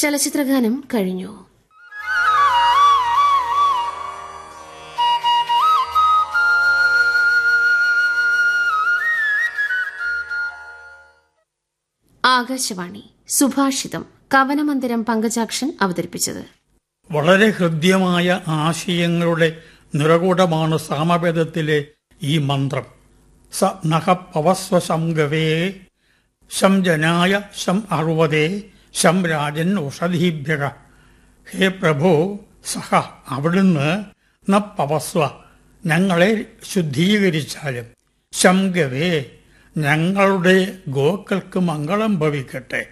ചലച്ചിത്രഗാനം കഴിഞ്ഞു ആകാശവാണി സുഭാഷിതം കവനമന്ദിരം പങ്കജാക്ഷൻ അവതരിപ്പിച്ചത് വളരെ ഹൃദ്യമായ ആശയങ്ങളുടെ നിറകൂടമാണ് സാമവേദത്തിലെ ഈ മന്ത്രം സ നഹ പവസ്വ സംഗവേ ശം ജനായ ശം അറുപതേ ശം രാജൻ ഔഷധീഭ്യക ഹേ പ്രഭോ സഹ അവിടുന്ന് ന പവസ്വ ഞങ്ങളെ ശുദ്ധീകരിച്ചാലും ശംഗവേ ഞങ്ങളുടെ ഗോക്കൾക്ക് മംഗളം ഭവിക്കട്ടെ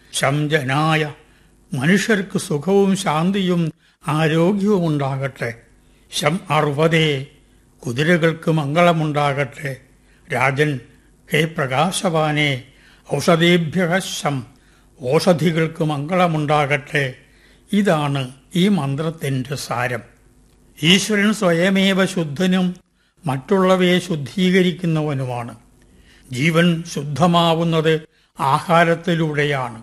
ശംജനായ മനുഷ്യർക്ക് സുഖവും ശാന്തിയും ആരോഗ്യവും ഉണ്ടാകട്ടെ ശം അറുപതേ കുതിരകൾക്ക് മംഗളമുണ്ടാകട്ടെ രാജൻ ഹേ പ്രകാശവാനെ ഔഷധേഭ്യ ശം ഓഷധികൾക്ക് മംഗളമുണ്ടാകട്ടെ ഇതാണ് ഈ മന്ത്രത്തിന്റെ സാരം ഈശ്വരൻ സ്വയമേവ ശുദ്ധനും മറ്റുള്ളവയെ ശുദ്ധീകരിക്കുന്നവനുമാണ് ജീവൻ ശുദ്ധമാവുന്നത് ആഹാരത്തിലൂടെയാണ്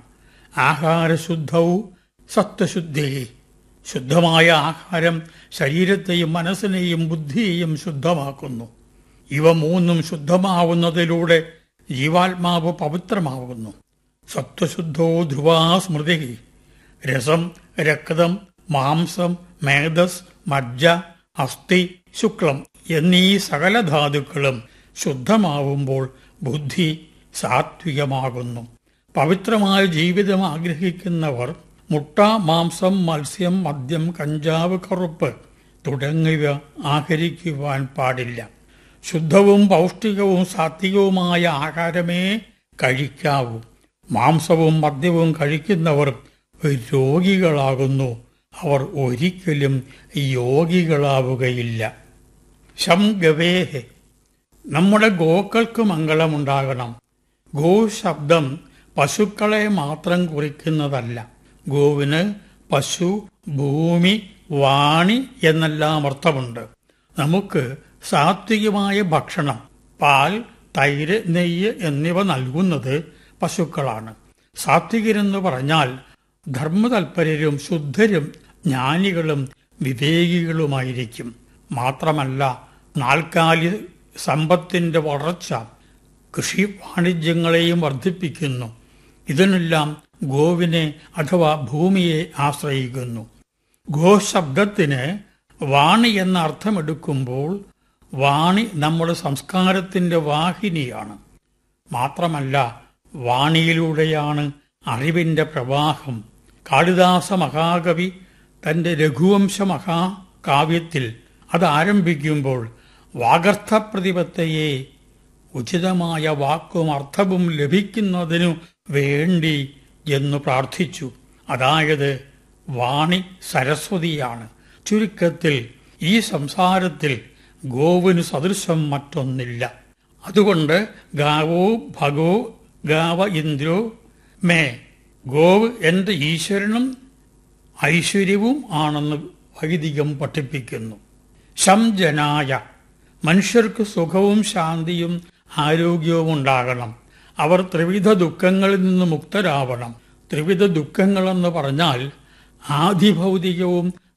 ആഹാരശുദ്ധവും സത്വശുദ്ധി ശുദ്ധമായ ആഹാരം ശരീരത്തെയും മനസ്സിനെയും ബുദ്ധിയെയും ശുദ്ധമാക്കുന്നു ഇവ മൂന്നും ശുദ്ധമാവുന്നതിലൂടെ ജീവാത്മാവ് പവിത്രമാകുന്നു സത്വശുദ്ധോ ധ്രുവാ സ്മൃതി രസം രക്തം മാംസം മേധസ് മജ്ജ അസ്ഥി ശുക്ലം എന്നീ സകല ധാതുക്കളും ശുദ്ധമാവുമ്പോൾ ബുദ്ധി സാത്വികമാകുന്നു പവിത്രമായ ജീവിതം ആഗ്രഹിക്കുന്നവർ മുട്ട മാംസം മത്സ്യം മദ്യം കഞ്ചാവ് കറുപ്പ് തുടങ്ങിയവ ആഹരിക്കുവാൻ പാടില്ല ശുദ്ധവും പൗഷ്ടികവും സാത്വികവുമായ ആഹാരമേ കഴിക്കാവൂ മാംസവും മദ്യവും കഴിക്കുന്നവർ രോഗികളാകുന്നു അവർ ഒരിക്കലും യോഗികളാവുകയില്ല ശം ഗവേഹെ നമ്മുടെ ഗോക്കൾക്ക് മംഗളമുണ്ടാകണം ഗോ ശബ്ദം പശുക്കളെ മാത്രം കുറിക്കുന്നതല്ല ഗോവിന് പശു ഭൂമി വാണി എന്നെല്ലാം അർത്ഥമുണ്ട് നമുക്ക് സാത്വികമായ ഭക്ഷണം പാൽ തൈര് നെയ്യ് എന്നിവ നൽകുന്നത് പശുക്കളാണ് സാത്വികരെന്ന് പറഞ്ഞാൽ ധർമ്മതൽപരരും ശുദ്ധരും ജ്ഞാനികളും വിവേകികളുമായിരിക്കും മാത്രമല്ല നാൽക്കാലി സമ്പത്തിന്റെ വളർച്ച കൃഷി വാണിജ്യങ്ങളെയും വർദ്ധിപ്പിക്കുന്നു ഇതിനെല്ലാം ഗോവിനെ അഥവാ ഭൂമിയെ ആശ്രയിക്കുന്നു ഗോശബ്ദത്തിന് വാണി എന്ന അർത്ഥമെടുക്കുമ്പോൾ വാണി നമ്മുടെ സംസ്കാരത്തിന്റെ വാഹിനിയാണ് മാത്രമല്ല വാണിയിലൂടെയാണ് അറിവിന്റെ പ്രവാഹം കാളിദാസ മഹാകവി തന്റെ രഘുവംശ മഹാകാവ്യത്തിൽ അത് ആരംഭിക്കുമ്പോൾ വാഗർത്ഥ പ്രതിപത്തയെ ഉചിതമായ വാക്കും അർത്ഥവും ലഭിക്കുന്നതിനു വേണ്ടി എന്ന് പ്രാർത്ഥിച്ചു അതായത് വാണി സരസ്വതിയാണ് ചുരുക്കത്തിൽ ഈ സംസാരത്തിൽ ഗോവിന് സദൃശം മറ്റൊന്നില്ല അതുകൊണ്ട് ഗാവോ ഭഗോ ഗാവ ഇന്ദ്രോ മേ ഗോവ് എന്റെ ഈശ്വരനും ഐശ്വര്യവും ആണെന്ന് വൈദികം പഠിപ്പിക്കുന്നു ശംജനായ മനുഷ്യർക്ക് സുഖവും ശാന്തിയും ആരോഗ്യവും ഉണ്ടാകണം അവർ ത്രിവിധ ദുഃഖങ്ങളിൽ നിന്ന് മുക്തരാവണം ത്രിവിധ ദുഃഖങ്ങളെന്ന് പറഞ്ഞാൽ ആധിഭൗതികവും